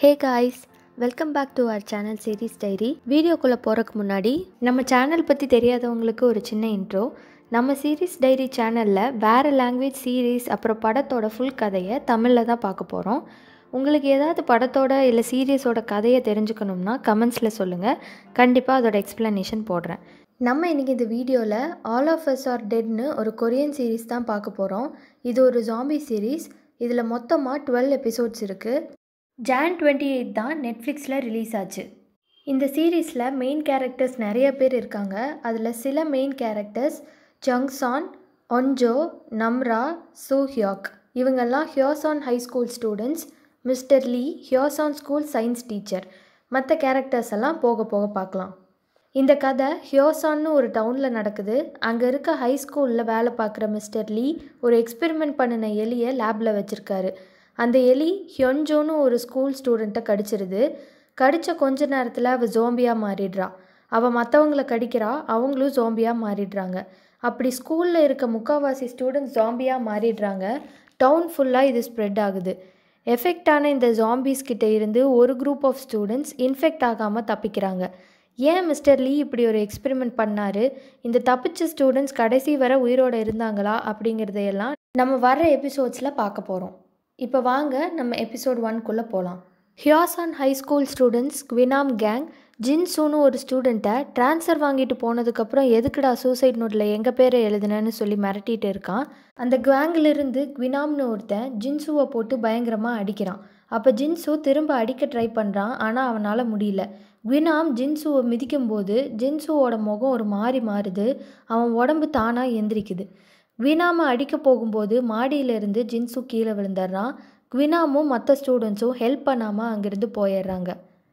hey guys welcome back to our channel series diary வீடியோக்குள்ளே போகிறதுக்கு முன்னாடி நம்ம சேனல் பற்றி தெரியாதவங்களுக்கு ஒரு சின்ன இன்ட்ரோ நம்ம சீரீஸ் டைரி சேனலில் வேறு லாங்குவேஜ் சீரீஸ் அப்புறம் படத்தோட ஃபுல் கதையை தமிழில் தான் பார்க்க போகிறோம் உங்களுக்கு ஏதாவது படத்தோட இல்லை சீரியஸோட கதையை தெரிஞ்சுக்கணும்னா கமெண்ட்ஸில் சொல்லுங்கள் கண்டிப்பாக அதோட எக்ஸ்ப்ளனேஷன் போடுறேன் நம்ம இன்றைக்கி இந்த வீடியோவில் ஆல் ஆஃப் அஸ் ஆர் டெட்னு ஒரு கொரியன் சீரீஸ் தான் பார்க்க போகிறோம் இது ஒரு ஜாம்பி சீரீஸ் இதில் மொத்தமாக டுவெல் எபிசோட்ஸ் இருக்குது ஜான் டுவெண்ட்டி எயிட் தான் நெட்ஃப்ளிக்ஸில் ரிலீஸ் ஆச்சு இந்த சீரீஸில் மெயின் கேரக்டர்ஸ் நிறைய பேர் இருக்காங்க அதில் சில மெயின் கேரக்டர்ஸ் ஜங்சான் ஒன்ஜோ நம்ரா சூ ஹியாக் இவங்கெல்லாம் Hyosan high school students mister Lee Hyosan school science teacher மற்ற கேரக்டர்ஸ் எல்லாம் போக போக பார்க்கலாம் இந்த கதை ஹியோசான்னு ஒரு டவுனில் நடக்குது அங்கே இருக்க ஹை ஸ்கூலில் வேலை பார்க்குற மிஸ்டர் லீ ஒரு எக்ஸ்பெரிமெண்ட் பண்ணின எலியை லேபில் வச்சுருக்காரு அந்த எலி ஹியொன்ஜோன்னு ஒரு ஸ்கூல் ஸ்டூடெண்ட்டை கடிச்சிருது கடித்த கொஞ்ச நேரத்தில் அவள் ஜோம்பியாக மாறிடுறா அவள் மற்றவங்களை கடிக்கிறா அவங்களும் ஜோம்பியாக மாறிடுறாங்க அப்படி ஸ்கூலில் இருக்க முக்கால்வாசி ஸ்டூடெண்ட்ஸ் ஜாம்பியாக மாறிடுறாங்க டவுன் ஃபுல்லாக இது ஸ்ப்ரெட் ஆகுது எஃபெக்டான இந்த ஜாம்பிஸ் கிட்ட இருந்து ஒரு குரூப் ஆஃப் ஸ்டூடெண்ட்ஸ் இன்ஃபெக்ட் ஆகாமல் தப்பிக்கிறாங்க ஏன் மிஸ்டர் லீ இப்படி ஒரு எக்ஸ்பெரிமெண்ட் பண்ணார் இந்த தப்பிச்ச ஸ்டூடெண்ட்ஸ் கடைசி வரை உயிரோடு இருந்தாங்களா அப்படிங்கிறதையெல்லாம் நம்ம வர எபிசோட்ஸில் பார்க்க போகிறோம் இப்போ வாங்க நம்ம எபிசோட் ஒன்குள்ளே போகலாம் Hyosan high school students Gwinam gang ஜின்சூன்னு ஒரு ஸ்டூடெண்ட்டை ட்ரான்ஸ்ஃபர் வாங்கிட்டு போனதுக்கப்புறம் எதுக்குடா சூசைட் நோட்டில் எங்கள் பேரை எழுதுனேன்னு சொல்லி மிரட்டிட்டு இருக்கான் அந்த கேங்கிலிருந்து குவினாம்னு ஒருத்தன் ஜின்சுவை போட்டு பயங்கரமாக அடிக்கிறான் அப்போ ஜின்சு திரும்ப அடிக்க ட்ரை பண்ணுறான் ஆனால் அவனால் முடியல குவினாம் ஜின்சுவை மிதிக்கும்போது ஜின்சுவோட முகம் ஒரு மாறி மாறுது அவன் உடம்பு தானாக எந்திரிக்குது குவினாமை அடிக்க போகும்போது மாடியிலிருந்து ஜின்சு கீழே விழுந்துடுறான் குவினாமும் மற்ற ஸ்டூடெண்ட்ஸும் ஹெல்ப் பண்ணாமல் அங்கேருந்து போயிடுறாங்க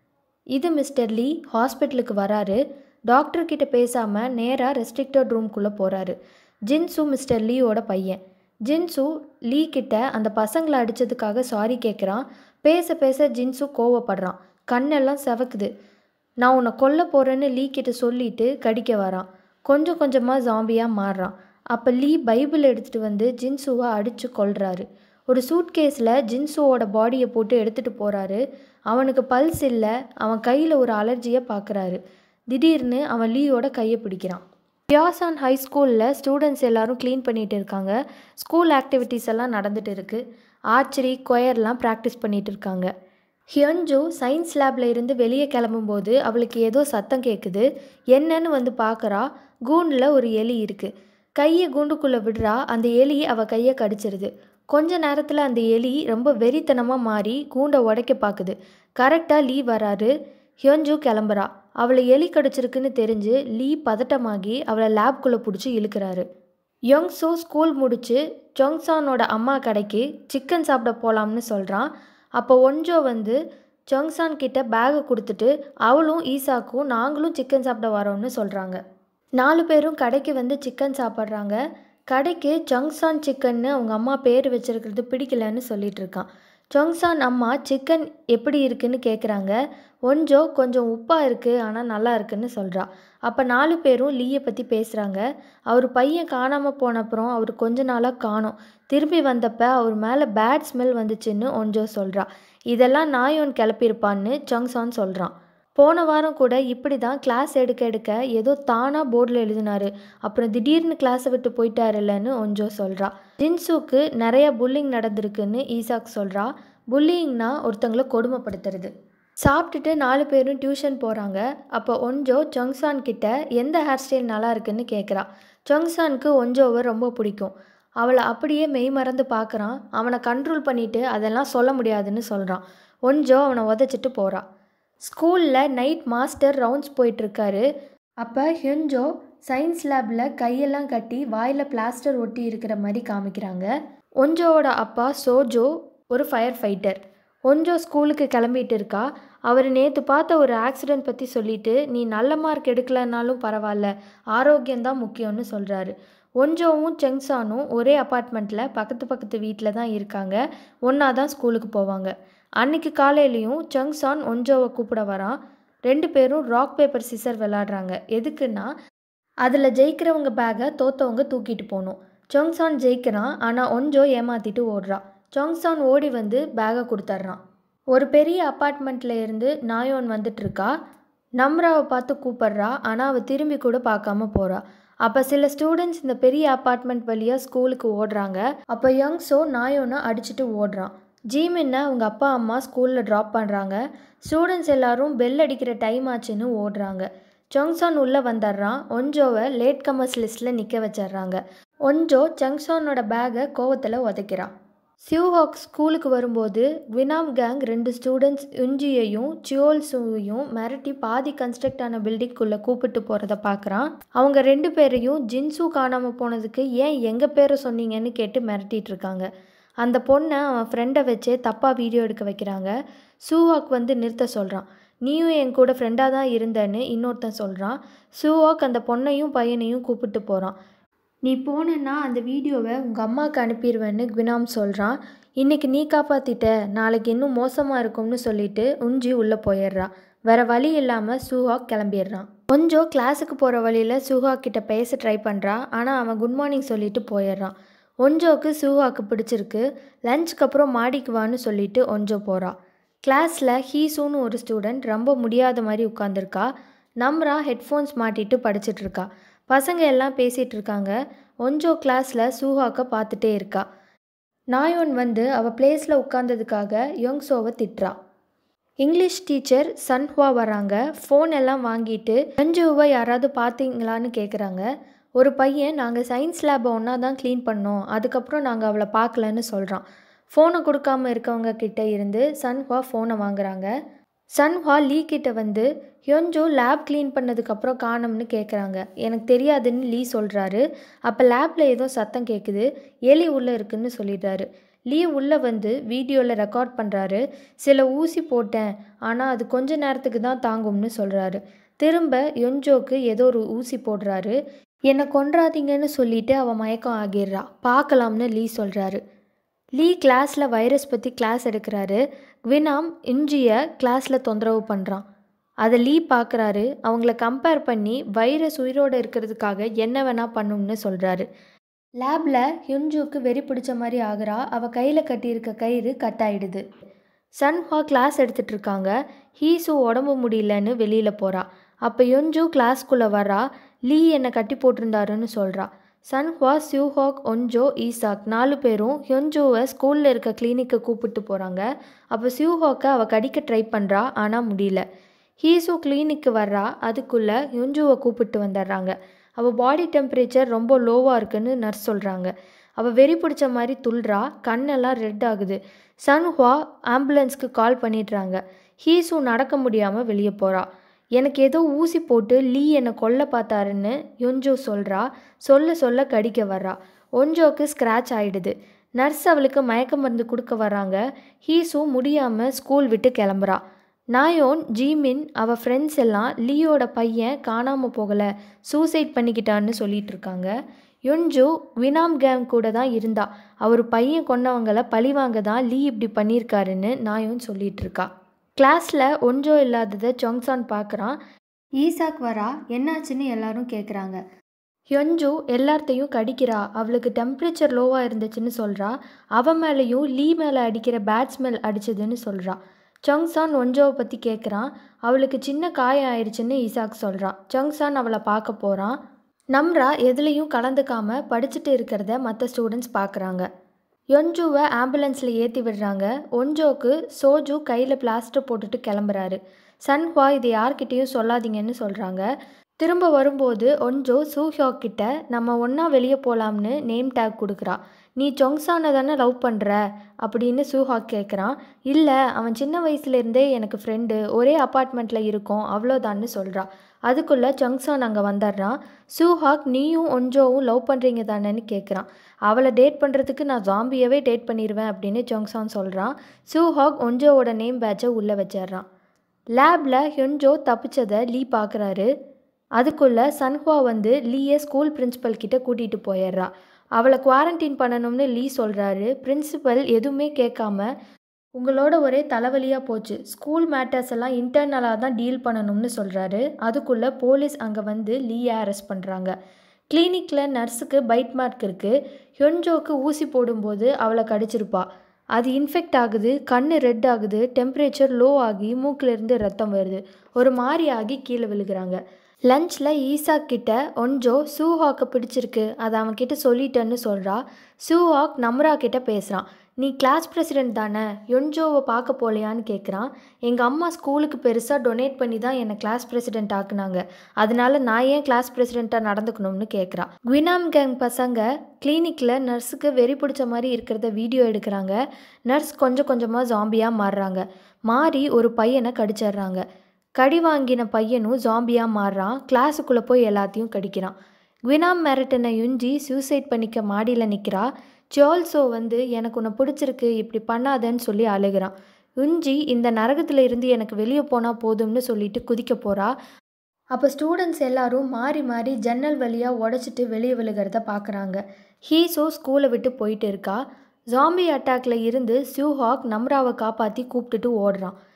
இது மிஸ்டர் லீ ஹாஸ்பிட்டலுக்கு வராரு டாக்டர்கிட்ட பேசாமல் நேராக ரெஸ்ட்ரிக்டட் ரூம்குள்ளே போகிறாரு ஜின்சு மிஸ்டர் லீயோட பையன் ஜின்சு லீ கிட்ட அந்த பசங்களை அடித்ததுக்காக சாரி கேட்குறான் பேச பேச ஜின்சு கோவப்படுறான் கண்ணெல்லாம் செவக்குது நான் உன்னை கொல்ல போகிறேன்னு லீ கிட்ட சொல்லிட்டு கடிக்க வரான் கொஞ்சம் கொஞ்சமாக ஜாம்பியாக மாறுறான் அப்போ லீ பைபிள் எடுத்துகிட்டு வந்து ஜின்சுவை அடித்து கொல்றாரு ஒரு சூட் கேஸில் ஜின்சுவோட பாடியை போட்டு எடுத்துகிட்டு போகிறாரு அவனுக்கு பல்ஸ் இல்லை அவன் கையில் ஒரு அலர்ஜியை பார்க்குறாரு திடீர்னு அவன் லீயோட கையை பிடிக்கிறான் பியாசான் ஹை ஸ்கூலில் ஸ்டூடெண்ட்ஸ் எல்லோரும் க்ளீன் பண்ணிகிட்டு இருக்காங்க ஸ்கூல் ஆக்டிவிட்டீஸ் எல்லாம் நடந்துகிட்டு இருக்குது ஆர்ச்சரி கொயர்லாம் ப்ராக்டிஸ் பண்ணிகிட்டு இருக்காங்க ஹியன்ஜோ சயின்ஸ் லேபில் இருந்து வெளியே கிளம்பும்போது அவளுக்கு ஏதோ சத்தம் கேட்குது என்னன்னு வந்து பார்க்குறா கூண்டில் ஒரு எலி இருக்குது கையை கூண்டுக்குள்ளே விடுறா அந்த எலி அவள் கையை கடிச்சிருது கொஞ்ச நேரத்தில் அந்த எலி ரொம்ப வெறித்தனமாக மாறி கூண்டை உடைக்க பார்க்குது கரெக்டாக லீ வராரு ஹியன்ஜு கிளம்புறா அவளை எலி கடிச்சிருக்குன்னு தெரிஞ்சு லீ பதட்டமாகி அவளை லேப்குள்ளே பிடிச்சி இழுக்கிறாரு யங்ஸோ ஸ்கூல் முடிச்சு ஜொங்சானோட அம்மா கடைக்கு சிக்கன் சாப்பிட போகலாம்னு சொல்கிறான் அப்போ ஒன்ஜோ வந்து ஜொங்சான் கிட்ட பேகை கொடுத்துட்டு அவளும் ஈசாக்கும் நாங்களும் சிக்கன் சாப்பிட வரோம்னு சொல்கிறாங்க நாலு பேரும் கடைக்கு வந்து சிக்கன் சாப்பிட்றாங்க கடைக்கு ஜங்சான் சிக்கன்னு அவங்க அம்மா பேர் வச்சுருக்கிறது பிடிக்கலன்னு சொல்லிட்டு இருக்கான் ஜொங்சான் அம்மா சிக்கன் எப்படி இருக்குன்னு கேட்குறாங்க ஒஞ்சோ கொஞ்சம் உப்பாக இருக்குது ஆனால் நல்லா இருக்குன்னு சொல்கிறா அப்போ நாலு பேரும் லீயை பற்றி பேசுகிறாங்க அவர் பையன் காணாமல் போனப்புறம் அவர் கொஞ்ச நாளாக காணோம் திரும்பி வந்தப்போ அவர் மேலே பேட் ஸ்மெல் வந்துச்சுன்னு ஒஞ்சோ சொல்கிறா இதெல்லாம் நாயோன் கிளப்பியிருப்பான்னு ஜங்சான் சொல்கிறான் போன வாரம் கூட இப்படி தான் கிளாஸ் எடுக்க எடுக்க ஏதோ தானாக போர்டில் எழுதினாரு அப்புறம் திடீர்னு கிளாஸை விட்டு போயிட்டாருல்லன்னு ஒஞ்சோ சொல்கிறா ஜின்சுக்கு நிறைய புல்லிங் நடந்திருக்குன்னு ஈசாக் சொல்கிறா புல்லிங்னா ஒருத்தங்களை கொடுமைப்படுத்துறது சாப்பிட்டுட்டு நாலு பேரும் டியூஷன் போகிறாங்க அப்போ ஒஞ்சோ ஜொங்சான் கிட்ட எந்த ஹேர் ஸ்டைல் நல்லா இருக்குன்னு கேட்குறா ஜொங்சானுக்கு ஒஞ்சோவை ரொம்ப பிடிக்கும் அவளை அப்படியே மெய் மறந்து பார்க்குறான் அவனை கண்ட்ரோல் பண்ணிவிட்டு அதெல்லாம் சொல்ல முடியாதுன்னு சொல்கிறான் ஒஞ்சோ அவனை உதச்சிட்டு போகிறான் ஸ்கூலில் நைட் மாஸ்டர் ரவுண்ட்ஸ் போயிட்டுருக்காரு அப்போ ஹியன்ஜோ சயின்ஸ் லேபில் கையெல்லாம் கட்டி வாயில் பிளாஸ்டர் ஒட்டி இருக்கிற மாதிரி காமிக்கிறாங்க ஒஞ்சோவோட அப்பா சோஜோ ஒரு ஃபயர் ஃபைட்டர் ஒஞ்சோ ஸ்கூலுக்கு கிளம்பிட்டு இருக்கா அவர் நேற்று பார்த்த ஒரு ஆக்சிடெண்ட் பற்றி சொல்லிட்டு நீ நல்ல மார்க் எடுக்கலைன்னாலும் பரவாயில்ல ஆரோக்கியம்தான் முக்கியம்னு சொல்கிறாரு ஒஞ்சோவும் செங்சானும் ஒரே அப்பார்ட்மெண்ட்டில் பக்கத்து பக்கத்து வீட்டில் தான் இருக்காங்க ஒன்றா தான் ஸ்கூலுக்கு போவாங்க அன்னைக்கு காலையிலையும் செங்சான் ஒஞ்சோவை கூப்பிட வரான் ரெண்டு பேரும் ராக் பேப்பர் சிசர் விளாடுறாங்க எதுக்குன்னா அதில் ஜெயிக்கிறவங்க பேகை தோத்தவங்க தூக்கிட்டு போகணும் சொங்சான் ஜெயிக்கிறான் ஆனால் ஒஞ்சோ ஏமாற்றிட்டு ஓடுறா சொங்சான் ஓடி வந்து பேகை கொடுத்துட்றான் ஒரு பெரிய அப்பார்ட்மெண்ட்டில் இருந்து நாயோன் வந்துட்டுருக்கா நம்ராவை பார்த்து கூப்பிட்றா ஆனால் அவள் திரும்பி கூட பார்க்காம போகிறா அப்போ சில ஸ்டூடெண்ட்ஸ் இந்த பெரிய அப்பார்ட்மெண்ட் வழியாக ஸ்கூலுக்கு ஓடுறாங்க அப்போ யங்ஸோ நாயோனை அடிச்சுட்டு ஓடுறான் ஜீமின்னை அவங்க அப்பா அம்மா ஸ்கூலில் ட்ராப் பண்ணுறாங்க ஸ்டூடெண்ட்ஸ் எல்லாரும் பெல் அடிக்கிற டைம் ஆச்சுன்னு ஓடுறாங்க ஜங்சான் உள்ளே வந்துடுறான் ஒன்ஜோவை லேட் கமர்ஸ் லிஸ்ட்டில் நிற்க வச்சிடுறாங்க ஒன்ஜோ ஜங்சானோட பேகை கோவத்தில் உதைக்கிறான் சியூஹாக் ஸ்கூலுக்கு வரும்போது வினாம் கேங் ரெண்டு ஸ்டூடெண்ட்ஸ் யுஞ்சியையும் சியோல்ஸுவையும் மிரட்டி பாதி கன்ஸ்ட்ரக்ட் ஆன பில்டிங்குள்ளே கூப்பிட்டு போகிறத பார்க்குறான் அவங்க ரெண்டு பேரையும் ஜின்சு காணாமல் போனதுக்கு ஏன் எங்கள் பேரை சொன்னீங்கன்னு கேட்டு மிரட்டிட்டு இருக்காங்க அந்த பொண்ணை அவன் ஃப்ரெண்டை வச்சே தப்பாக வீடியோ எடுக்க வைக்கிறாங்க சூஹாக் வந்து நிறுத்த சொல்கிறான் நீயும் என் கூட ஃப்ரெண்டாக தான் இருந்தேன்னு இன்னொருத்தன் சொல்கிறான் சூஹாக் அந்த பொண்ணையும் பையனையும் கூப்பிட்டு போகிறான் நீ போனேன்னா அந்த வீடியோவை உங்கள் அம்மாவுக்கு அனுப்பிடுவேன்னு குவினாம் சொல்கிறான் இன்றைக்கி நீ காப்பாற்றிட்ட நாளைக்கு இன்னும் மோசமாக இருக்கும்னு சொல்லிட்டு உஞ்சி உள்ளே போயிடுறா வேற வழி இல்லாமல் சூஹாக் கிளம்பிடுறான் கொஞ்சம் கிளாஸுக்கு போகிற வழியில் சூஹாக் கிட்ட பேச ட்ரை பண்ணுறா ஆனால் அவன் குட் மார்னிங் சொல்லிட்டு போயிடுறான் ஒஞ்சோக்கு சூஹாக்கு பிடிச்சிருக்கு லஞ்சுக்கு அப்புறம் மாடிக்கு வான்னு சொல்லிட்டு ஒஞ்சோ போகிறா கிளாஸில் ஹீசூன்னு ஒரு ஸ்டூடெண்ட் ரொம்ப முடியாத மாதிரி உட்காந்துருக்கா நம்ரா ஹெட்ஃபோன்ஸ் மாட்டிட்டு படிச்சுட்டு இருக்கா பசங்க எல்லாம் பேசிகிட்டு இருக்காங்க ஒஞ்சோ கிளாஸில் சூஹாக்கை பார்த்துட்டே இருக்கா நாயோன் வந்து அவள் பிளேஸில் உட்காந்ததுக்காக யோங்ஸோவை திட்டுறா இங்கிலீஷ் டீச்சர் சன்ஹுவா வராங்க ஃபோன் எல்லாம் வாங்கிட்டு அஞ்சுவை யாராவது பார்த்தீங்களான்னு கேட்குறாங்க ஒரு பையன் நாங்கள் சயின்ஸ் லேபை ஒன்றா தான் க்ளீன் பண்ணோம் அதுக்கப்புறம் நாங்கள் அவளை பார்க்கலன்னு சொல்கிறான் ஃபோனை கொடுக்காம இருக்கவங்க கிட்ட இருந்து சன்ஹுவா ஃபோனை வாங்குறாங்க சன்ஹுவா லீ கிட்ட வந்து ஹியோன்ஜோ லேப் க்ளீன் பண்ணதுக்கப்புறம் காணோம்னு கேட்குறாங்க எனக்கு தெரியாதுன்னு லீ சொல்கிறாரு அப்போ லேப்பில் ஏதோ சத்தம் கேட்குது எலி உள்ளே இருக்குன்னு சொல்லிடுறாரு லீ உள்ளே வந்து வீடியோவில் ரெக்கார்ட் பண்ணுறாரு சில ஊசி போட்டேன் ஆனால் அது கொஞ்ச நேரத்துக்கு தான் தாங்கும்னு சொல்கிறாரு திரும்ப யொன்ஜோக்கு ஏதோ ஒரு ஊசி போடுறாரு என்னை கொன்றாதீங்கன்னு சொல்லிட்டு அவன் மயக்கம் ஆகிடுறா பார்க்கலாம்னு லீ சொல்கிறாரு லீ கிளாஸில் வைரஸ் பற்றி கிளாஸ் எடுக்கிறாரு குவினாம் இஞ்சியை கிளாஸில் தொந்தரவு பண்ணுறான் அதை லீ பார்க்குறாரு அவங்கள கம்பேர் பண்ணி வைரஸ் உயிரோடு இருக்கிறதுக்காக என்ன வேணால் பண்ணும்னு சொல்கிறாரு லேபில் ஹியுன்ஜுக்கு வெறி பிடிச்ச மாதிரி ஆகிறா அவள் கையில் கட்டியிருக்க கயிறு கட் ஆயிடுது சன்ஹுவா கிளாஸ் எடுத்துட்டு இருக்காங்க ஹீசு உடம்பு முடியலன்னு வெளியில் போகிறா அப்போ யுன்ஜு கிளாஸ்க்குள்ளே வரா லீ என்னை கட்டி போட்டிருந்தாருன்னு சொல்கிறா சன்ஹுவா சியூஹாக் ஒன்ஜோ ஈசாக் நாலு பேரும் ஹியுன்ஜுவை ஸ்கூலில் இருக்க கிளினிக்கு கூப்பிட்டு போகிறாங்க அப்போ சியூஹாக்கை அவள் கடிக்க ட்ரை பண்ணுறா ஆனால் முடியல ஹீசு கிளினிக்கு வர்றா அதுக்குள்ளே யுன்ஜுவை கூப்பிட்டு வந்துடுறாங்க அவள் பாடி டெம்பரேச்சர் ரொம்ப லோவாக இருக்குன்னு நர்ஸ் சொல்கிறாங்க அவள் வெறி பிடிச்ச மாதிரி துள்ளுறா கண்ணெல்லாம் ரெட் ஆகுது சன்ஹுவா ஆம்புலன்ஸ்க்கு கால் பண்ணிடுறாங்க ஹீசு நடக்க முடியாமல் வெளியே போகிறா எனக்கு ஏதோ ஊசி போட்டு லீ என்னை கொல்ல பார்த்தாருன்னு யொஞ்சோ சொல்கிறா சொல்ல சொல்ல கடிக்க வர்றா ஒஞ்சோக்கு ஸ்க்ராட்ச் ஆயிடுது நர்ஸ் அவளுக்கு மயக்க மருந்து கொடுக்க வராங்க ஹீசு முடியாமல் ஸ்கூல் விட்டு கிளம்புறா நாயோன் ஜீமின் அவள் ஃப்ரெண்ட்ஸ் எல்லாம் லீயோட பையன் காணாமல் போகலை சூசைட் பண்ணிக்கிட்டான்னு சொல்லிட்டு இருக்காங்க யுன்ஜு வினாம் கேங் கூட தான் இருந்தா அவர் பையன் கொன்னவங்களை பழிவாங்க தான் லீ இப்படி பண்ணியிருக்காருன்னு நாயோன் சொல்லிட்டு இருக்கா கிளாஸில் ஒன்ஜோ இல்லாததை சொங்சான் பார்க்குறான் ஈசாக் வரா என்னாச்சுன்னு எல்லாரும் கேட்குறாங்க ஹியொன்ஜு எல்லார்த்தையும் கடிக்கிறா அவளுக்கு டெம்பரேச்சர் லோவாக இருந்துச்சுன்னு சொல்கிறா அவன் மேலேயும் லீ மேலே அடிக்கிற பேட் ஸ்மெல் அடிச்சதுன்னு சொல்கிறா சொங்சான் ஒன்ஜோவை பற்றி கேட்குறான் அவளுக்கு சின்ன காயம் ஆயிடுச்சுன்னு ஈசாக் சொல்கிறான் சொங்சான் அவளை பார்க்க போகிறான் நம்ரா எதுலேயும் கலந்துக்காம படிச்சுட்டு இருக்கிறத மற்ற ஸ்டூடெண்ட்ஸ் பார்க்குறாங்க யொன்ஜுவை ஆம்புலன்ஸில் ஏற்றி விடுறாங்க ஒன்ஜோக்கு சோஜு கையில் பிளாஸ்டர் போட்டுட்டு கிளம்புறாரு சன்ஹுவா இது யார்கிட்டேயும் சொல்லாதீங்கன்னு சொல்கிறாங்க திரும்ப வரும்போது ஒன்ஜோ சூஹியாக் கிட்ட நம்ம ஒன்றா வெளியே போகலாம்னு நேம் டேக் கொடுக்குறா நீ சொங்சானை தானே லவ் பண்ணுற அப்படின்னு சூஹாக் கேட்குறான் இல்லை அவன் சின்ன வயசுலேருந்தே எனக்கு ஃப்ரெண்டு ஒரே அப்பார்ட்மெண்ட்டில் இருக்கோம் அவ்வளோதான்னு சொல்கிறா அதுக்குள்ளே சொங்சான் அங்கே வந்துடுறான் சூஹாக் நீயும் ஒன்ஜோவும் லவ் பண்ணுறீங்க தானேன்னு கேட்குறான் அவளை டேட் பண்ணுறதுக்கு நான் ஜாம்பியவே டேட் பண்ணிடுவேன் அப்படின்னு சொங்சான் சொல்கிறான் சூஹாக் ஒன்ஜோவோட நேம் பேட்சை உள்ளே வச்சிடுறான் லேபில் ஹென்ஜோ தப்பிச்சதை லீ பார்க்குறாரு அதுக்குள்ளே சன்ஹுவா வந்து லீயை ஸ்கூல் பிரின்சிபல் கிட்ட கூட்டிகிட்டு போயிடுறா அவளை குவாரண்டைன் பண்ணணும்னு லீ சொல்கிறாரு பிரின்சிபல் எதுவுமே கேட்காம உங்களோட ஒரே தலைவலியாக போச்சு ஸ்கூல் மேட்டர்ஸ் எல்லாம் இன்டர்னலாக தான் டீல் பண்ணணும்னு சொல்கிறாரு அதுக்குள்ளே போலீஸ் அங்கே வந்து லீயை அரெஸ்ட் பண்ணுறாங்க கிளினிக்கில் நர்ஸுக்கு பைட் மார்க் இருக்குது ஹியொன்ஜோக்கு ஊசி போடும்போது அவளை கடிச்சிருப்பா அது இன்ஃபெக்ட் ஆகுது கண் ரெட் ஆகுது டெம்பரேச்சர் லோ ஆகி மூக்கிலேருந்து ரத்தம் வருது ஒரு மாதிரி ஆகி கீழே விழுகிறாங்க லஞ்சில் ஈசா கிட்ட ஒன்ஜோ சூஹாக்கை பிடிச்சிருக்கு அதை அவன்கிட்ட சொல்லிட்டேன்னு சொல்கிறா சூஹாக் நம்ரா கிட்ட பேசுகிறான் நீ கிளாஸ் பிரசிடெண்ட் தானே யொன்ஜோவை பார்க்க போலையான்னு கேட்குறான் எங்கள் அம்மா ஸ்கூலுக்கு பெருசாக டொனேட் பண்ணி தான் என்னை கிளாஸ் பிரசிடெண்ட் ஆக்குனாங்க அதனால நான் ஏன் கிளாஸ் பிரசிடெண்ட்டாக நடந்துக்கணும்னு கேட்குறான் குவினாம் கேங் பசங்க கிளினிக்கில் நர்ஸுக்கு வெறி பிடிச்ச மாதிரி இருக்கிறத வீடியோ எடுக்கிறாங்க நர்ஸ் கொஞ்சம் கொஞ்சமாக ஜாம்பியாக மாறுறாங்க மாறி ஒரு பையனை கடிச்சிடுறாங்க கடி வாங்கின பையனும் ஜாம்பியாக மாறுறான் கிளாஸுக்குள்ளே போய் எல்லாத்தையும் கடிக்கிறான் குவினாம் மெரட்டனை யுஞ்சி சூசைட் பண்ணிக்க மாடியில் நிற்கிறா ஜோல்சோ வந்து எனக்கு உன்னை பிடிச்சிருக்கு இப்படி பண்ணாதன்னு சொல்லி அழுகிறான் யுஞ்சி இந்த நரகத்தில் இருந்து எனக்கு வெளியே போனால் போதும்னு சொல்லிட்டு குதிக்க போகிறா அப்போ ஸ்டூடெண்ட்ஸ் எல்லாரும் மாறி மாறி ஜன்னல் வழியாக உடச்சிட்டு வெளியே விழுகிறத பார்க்குறாங்க ஹீசோ ஸ்கூலை விட்டு போயிட்டு இருக்கா ஜாம்பி அட்டாக்ல இருந்து சியூஹாக் நம்ராவை காப்பாற்றி கூப்பிட்டுட்டு ஓடுறான்